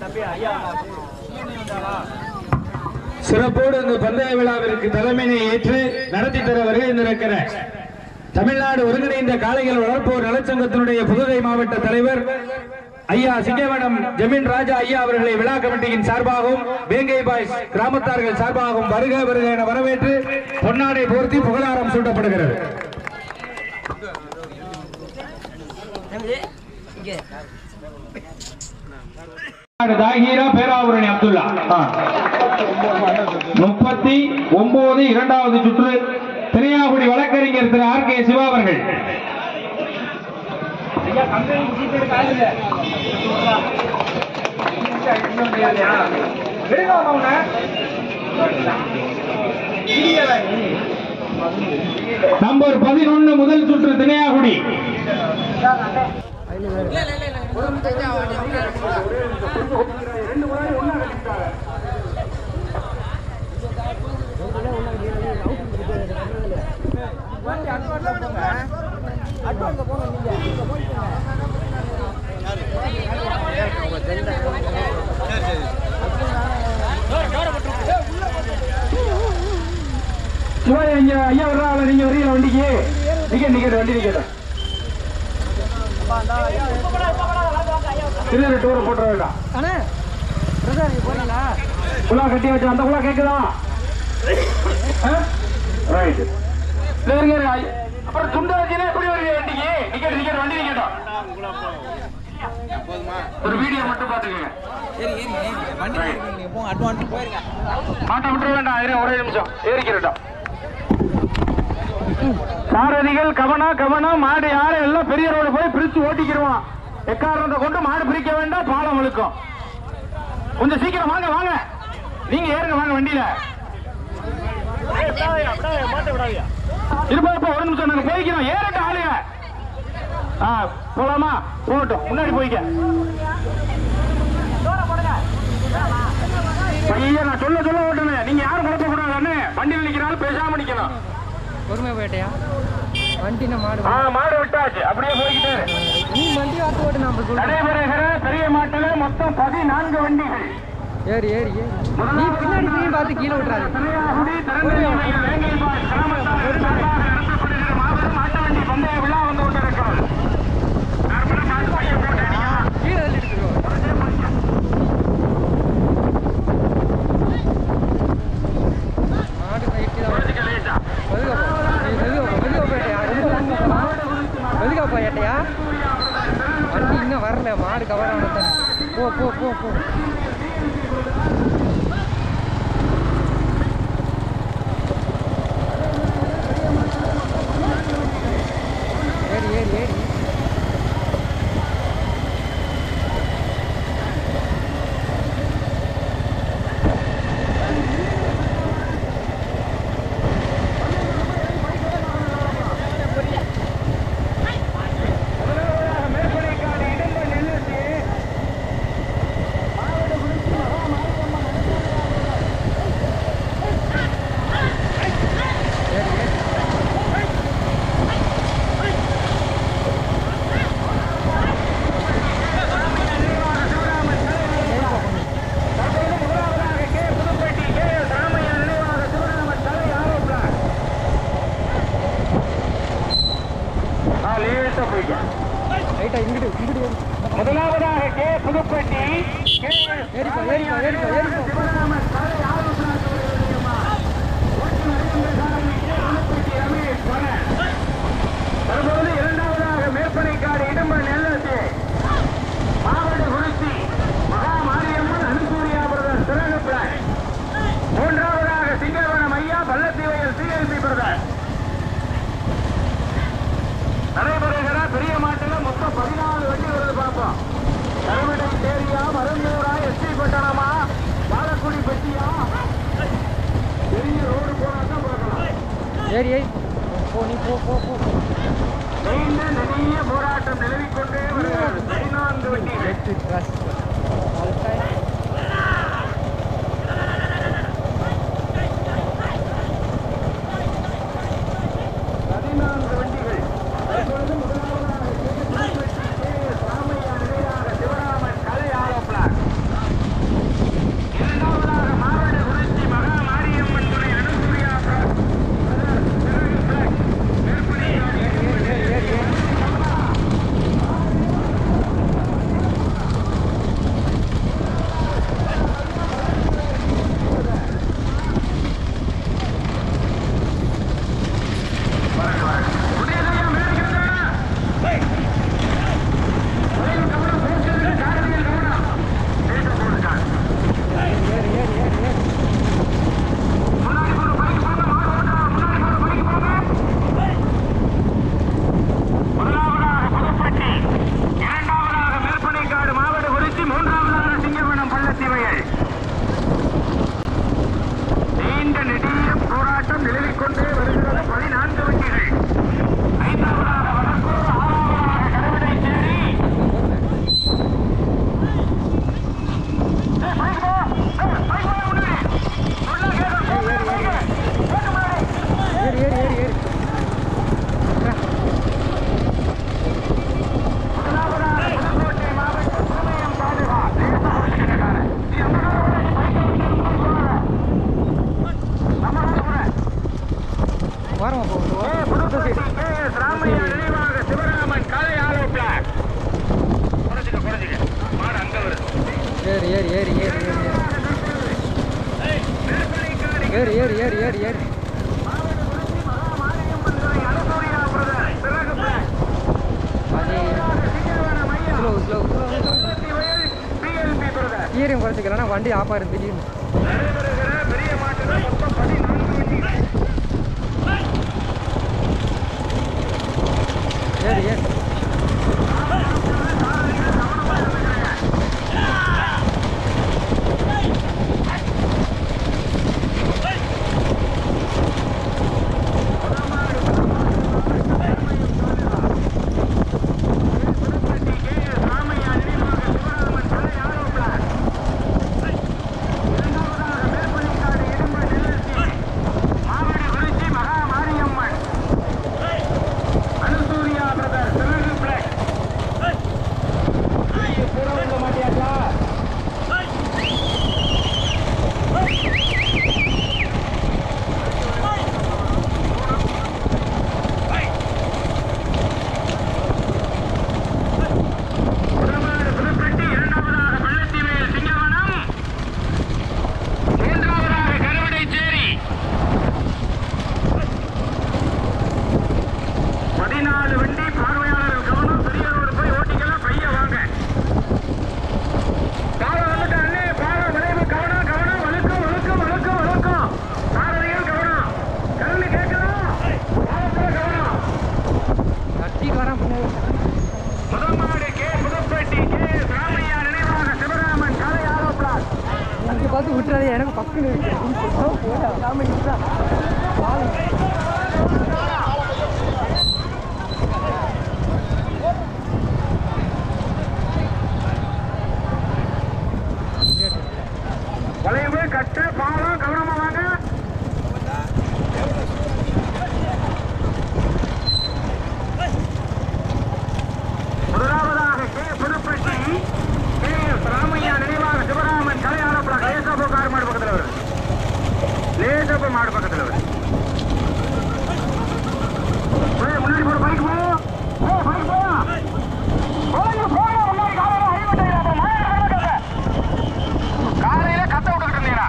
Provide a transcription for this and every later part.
சிறப்போடு இந்த பந்தய விழாவிற்கு தலைமையை ஏற்று நடத்தி தர வருகின்றிருக்கிற தமிழ்நாடு ஒருங்கிணைந்த காளைகள் வளர்ப்போர் நலச்சங்கத்தினுடைய புதுகை மாவட்ட தலைவர் ஐயா சிங்கவனம் ஜமீன் ராஜா ஐயா அவர்களை விழா கமிட்டியின் சார்பாகவும் வேங்கை பாய்ஸ் கிராமத்தார்கள் சார்பாகவும் வருக வருக என வரவேற்று பொன்னாடை போர்த்தி புகழாரம் சூட்டப்படுகிறது தாகீரா பேராவூரணி அப்துல்லா ஆ. முப்பத்தி ஒன்பது இரண்டாவது சுற்று திரையாகுடி வழக்கறிஞர் திரு ஆர் கே சிவா அவர்கள் நம்பர் பதினொன்னு முதல் சுற்று தினையாகுடி சிவா இங்க ஐயா வர்றாங்களா நீங்க வரீங்களா வண்டிக்கு நிக்க நிக்கட்டும் வண்டி நிக்கட்டும் திருநெல்வேலி டூரை போட்டுற வேண்டாம் அண்ணே பிரசாத் போறீங்களா குழா கட்டி வச்சு அந்த குழா கேக்குதா ரைட் இருங்க இருங்க. ஐ- அப்புறம் துண்டு வச்சுன்னா எப்படி வருவீங்க வண்டிக்கு நிக்கட்டும் நிக்கட்டும் வண்டி நிக்கட்டும் ஒரு வீடியோ மட்டும் பாத்துக்கோங்க ஏறி ஏறி ஏறி வண்டி நீங்க போங்க அட்வான்ஸ் போயிருங்க மாட்ட விட்டுற வேண்டாம் இரு, ஒரே நிமிஷம் ஏறிக்கிறட்டும் சாரதிகள் கவனம் கவனம் மாடு யாரும் எல்லாம் பெரிய ரோடு போய் பிரிச்சு ஓட்டிக்கிடுவான் எக்காரணத்தை கொண்டு மாடு பிரிக்க வேண்டாம் பாலம் இழுக்கும் கொஞ்சம் சீக்கிரம் வாங்க வாங்க நீங்க ஏறுங்க வாங்க வண்டியில இருப்பா இருப்பா ஒரு நிமிஷம் நாங்க போய்க்கிறோம் ஏறட்டும் ஆளுங்க ஆ போலாமா போகட்டும் முன்னாடி போய்க்க பையன் நான் சொல்ல சொல்ல ஓட்டணும் நீங்க யாரும் குழப்ப கூடாது வண்டியில் நிக்கிறாலும் பேசாம நிக்கணும் பொறுமை போயிட்டியா வண்டின மாடு ஆ மாடு விட்டாச்சு அப்படியே போய்கிட்டே இரு. நீ வண்டி ஆட்டு ஓட்டு நான் சொல்றேன் நடைபெறுகிற பெரிய மாட்டுல மொத்தம் பதினான்கு வண்டிகள் ஏறி ஏறி ஏறி நீ பின்னாடி நீ பார்த்து கீழே விட்டுறாரு திருநெல்வேலி, திருநெல்வேலி, வேங்கைபாய் கிராமத்தார் சார்பாக நடத்தப்படுகிற மாபெரும் மாட்டு வண்டி பந்தய விழா வந்து கொண்டிருக்கிறது நார்மலா மாட்டு பையன் போட்டேனியா? கீழே தள்ளி எடுத்துருவோம் மாடு பயிற்சி தான் கொஞ்சம் லேட்டா. மெதுகா போ நீ மெதுகா போ மெதுகா போயிட்டியா ரொம்ப லாங்கா போலாம் மெதுகா போயிட்டியா வண்டி இன்னும் வரல மாடு கவர் ஆனது போ போ போ போ ஏறி ஏறி ஏறி ஆ, லேசா போய்க்க. ரைட்டா இங்கிட்டு இங்கிட்டு ஏறி முதலாவதாக கே புதுப்பட்டி கே ஏறிப்பா ஏறிப்பா ஏறிப்பா ஏறிப்பா தற்போது இரண்டாவதாக மேற்பனைக்காடு இடும்பன் நெல்லசி மாவட்ட குறிச்சி மகா மாரியம்மன் அனுசூரியா பிரதர் சிறகு பிளான் மூன்றாவதாக சிங்கவனம் ஐயா பள்ளத்தீவையில் சிஎல்பி பிரதர் நடைபெறுகிற பெரிய மாட்டில் மொத்தம் பதினாலு வண்டி வருது பார்ப்போம் கருவிடை தேரியா மருந்தூரா எஸ்டி பட்டணமா பாலக்குடி பெட்டியா பெரிய ரோடு போனா தான் பார்க்கலாம் ஏறி ஏறி போ நீ போ போ போ நீண்ட நெடிய போராட்டம் நிலவிக் கொண்டே வருகிறது பதினான்கு வண்டிகள் எட்டு கிராஸ் பதினான்கு வண்டிகள் தற்பொழுது முதலாவதாக கே. புதுப்பட்டி கே. ராமையா நிலையாக சிவராமன் கலை ஆலோசனர் ஏறு ஏறு ஏறு ஏறு ஏறு ஏறு ஏறு ஏறு ஏறு அது ஸ்லோ ஸ்லோ ஈரம் குறைச்சிக்கலன்னா வண்டி ஆஃப் ஆயிரும் திடீர்னு ஏறு ஏறு பதினாலு வண்டி பார்வையாளர்கள் கவனம் பெரியவரோடு போய் ஓட்டிக்கலாம் பைய வாங்க பாலம் வந்துட்டு அண்ணே பாலம் விளைவு கவனம் கவனம் வழுக்கும் வழுக்கும் வழுக்கும் வழுக்கும் சாரதிகள் கவனம் கருணி கேட்கணும் பாலத்துல கவனம் கட்டிட்டு வரேன் பின்னாடி முதமாடு கே புதுப்பேட்டி கே ராமையா நினைவாக சிவராமன் கலை ஆரோப்படார் இங்கே பார்த்து விட்டுறாது எனக்கு பக்கம் இருக்கு போடா ராம இதுதான் வளைவு கட்டு பாலம் கவனமா வாங்க முதலாவதாக K Pudupatti K S Ramaiya நினைவாக சிவராமன் கலை ஆரோப்படார் லேசப்போ கார் மாடு பக்கத்தில் வருது லேசப்போ மாடு பக்கத்தில் வருது ஏய், முன்னாடி போற பைக் போ ஏய், பைக் போ போங்க போங்க முன்னாடி காலையில ஹெல்மெட் அடிக்கிறாங்க மாடு கிடக்காங்க காலையில கத்த விட்டுக்கிட்டு இருந்தீங்களா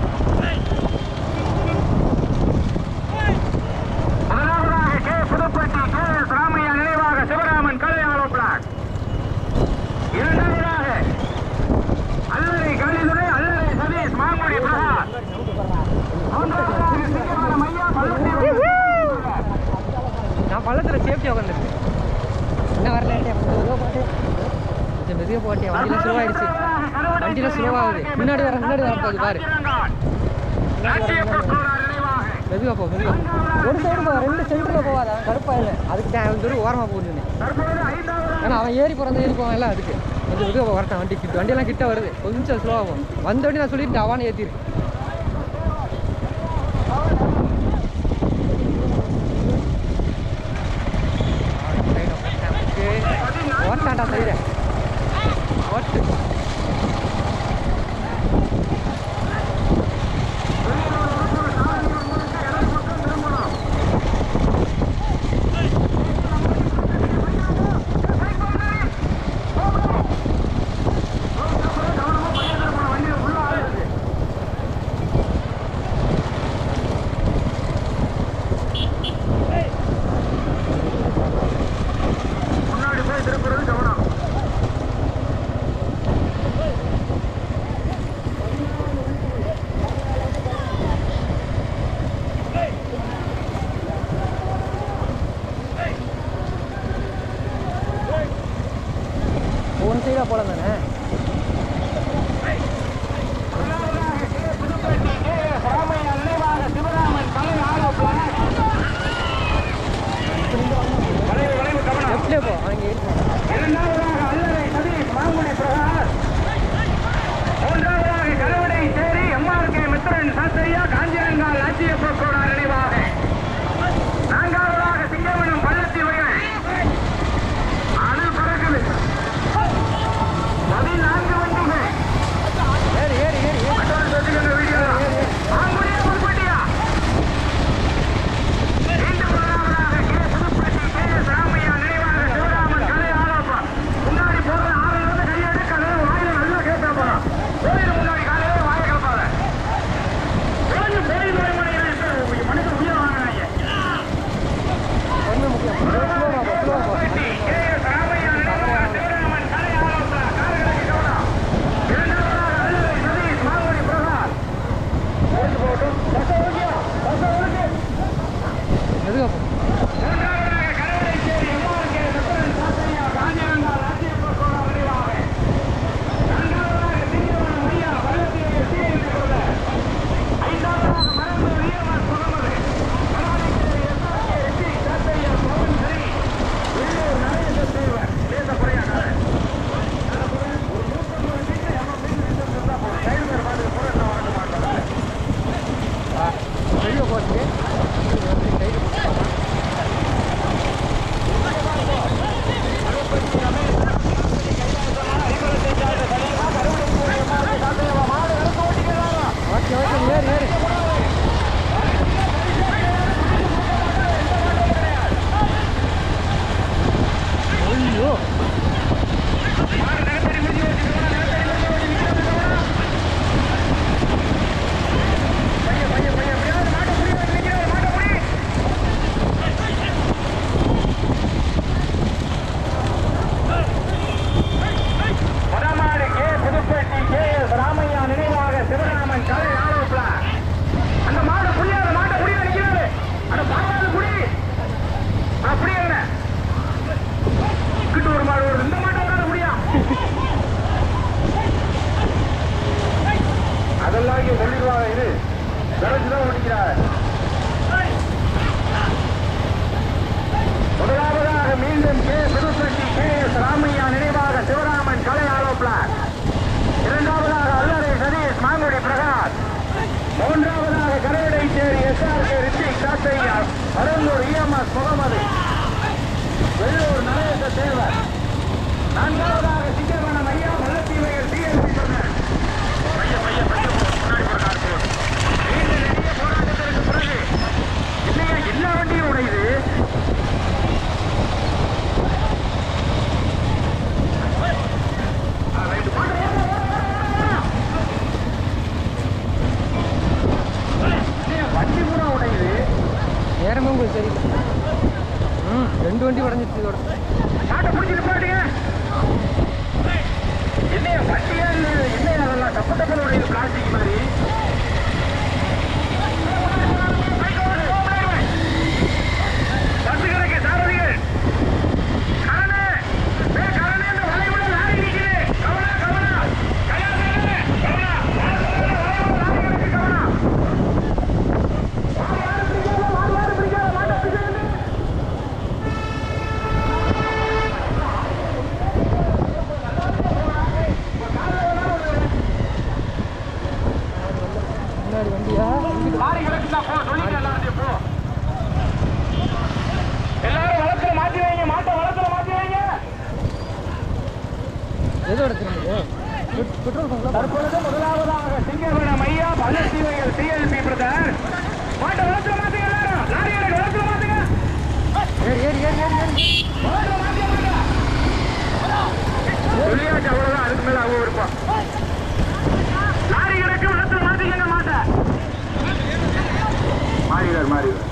முதலாவதாக K Pudupatti K S Ramaiya நினைவாக சிவராமன் கலை ஆலோபிளாக் இரண்டாவதாக அல்லறை காளிதுரை அல்லறை சதீஷ் மாங்குடி பிரகாஷ் மூன்றாவதாக சிங்கவனம் ஐயா பள்ளத்தி நான் பள்ளத்தில் சேஃப்டியாக உட்காந்துருக்கேன் என்ன வரல கொஞ்சம் மெதுவாக போட்டியா வண்டியில் ஸ்லோவாகிடுச்சு வண்டியில் ஸ்லோவாகுது முன்னாடி வர முன்னாடி வர போகுது பாரு மெதுவாக போ மெதுவாக ஒரு சைடு போ ரெண்டு சென்டரில் போகாத கடுப்பா இல்லை அதுக்கு தான் தூரம் ஓரமாக போகுதுன்னு ஏன்னா அவன் ஏறி பிறந்த ஏறி போவான் இல்லை அதுக்கு கொஞ்சம் மெதுவாக போ வரட்டும் வண்டி கிட்ட வண்டியெல்லாம் கிட்ட வருது கொஞ்சம் ஸ்லோவாகும் வந்த வண்டி நான் சொல்லிட்டு அவானே ஏற்றிருக்கு ஓட்டாண்டா சைடு ஓட்டு முன்னாடி போய் திருப்புறது கவனம் ஒன் சைடாக போகலாம் தானே ராமையா நினைவாக சிவராமன் கலை ஆலோசனை வளைவு வளைவு கவனம் லெஃப்ட்லேயே போ அங்கே இரண்டாவதாக அல்லறை சதீஷ் மாங்குடி பிரகாஷ் மூன்றாவதாக கருவடை சேரி எம்ஆர்கே மித்ரன் சாஸ்திரியா காஞ்சிரங்கால் ஆட்சியப்ப கோடார் நினைவாக நான்காவதாக சிங்கவனம் பள்ளத்தி வயல் அது பறக்குது பதினான்கு வண்டிகள் ஏறு ஏறு ஏறு ஏறு மற்றொரு சொல்லுங்க வீடியோ மாங்குடியா புதுப்பட்டியா மீண்டும் முதலாவதாக K Pudupatti K S Ramaiya நினைவாக சிவராமன் கலை ஆலோசனை முன்னாடி போற ஆறு கையெடுக்க வாயில நல்லா கேட்க போறோம் ஏறு ஏறு ஐயோ வடமாடு K Pudupatti K S Ramaiya நினைவாக சிவராமன் கலை ஆலோசனை அந்த மாடு புரியாத மாட்டை புரிய நிற்கிறது அந்த பாவாது புடி அப்படியே கிட்ட ஒரு மாடு வருது இந்த மாட்டை வராது முடியா அதெல்லாம் இங்க சொல்லிடுவாங்க இது விரைச்சுதான் ஓடிக்கிறார் முதலாவதாக மீண்டும் K Pudupatti K S Ramaiya நினைவாக சிவராமன் கலை ஆலோசனை இரண்டாவதாக அல்லறை சதீஷ் மாங்குடி பிரகாஷ் மூன்றாவதாக கரையடை சேரி எஸ் ஆர் கே ரித்திக் காத்தையா பரந்தூர் இஎம்எஸ் முகமது வெள்ளூர் நரேச தேவர் நான்காவதாக சிங்கவனம் ஐயா மல்லத்தீவையில் டிஎஸ்பி சொன்னார் பையன் பையன் பையன் போ, முன்னாடி போற கார் போ. நீண்ட நெடிய போராட்டத்திற்கு பிறகு இல்லையா எல்லா வண்டியும் உடையுது ஆ, ரைட்டு. மாட்டு, ஓடு, ஓடு, ஓடு, ஓடு. இல்லையா, வண்டி பூரா உடையுது நேரமே உங்களுக்கு தெரியல ம் ரெண்டு வண்டி உடஞ்சிருச்சு இதோட மாட்டை பிடிச்சி நிப்பாட்டுங்க என்னையா வண்டியா இல்லை என்னையா அதெல்லாம் டப்பு டப்புன்னு உடையுது பிளாஸ்டிக் மாதிரி பஸ் கிடக்கு சாரதிகள் கரணே ஏ கரணே இந்த வளைவுல லாரி நிக்குது கவனா கவனா கையா கவனா கவனா வளைவுல லாரி கிடக்கு கவனா யார் யாரு பிடிக்காத யார் யாரு பிடிக்காத மாட்டை பிடிக்காத முன்னாடி வண்டியா லாரி கிடக்குதா போ சொல்லிட்டு எல்லாத்தையும் போ எல்லாரும் வளத்துல மாத்தி வைங்க மாட்டை வளத்துல மாத்தி வைங்க எதோட திரும்புது பெட்- பெட்ரோல் பங்க்ல தற்பொழுது முதலாவதாக சிங்கவனம் ஐயா பழசீவைகள் டிஎல்பி பிரதர் மாட்டை வளத்துல மாத்துங்க எல்லாரும் லாரி கிடக்கு வளத்துல மாத்துங்க ஏறி ஏறி ஏறி ஏறி ஏறி வளத்துல மாத்திய மாட்டா சொல்லியாச்சு அவ்வளவுதான் அதுக்கு மேல அவங்க இருப்பான் லாரி கிடக்கு வளத்துல மாத்திக்கங்க மாட்டை மாறிடார் மாறிடார்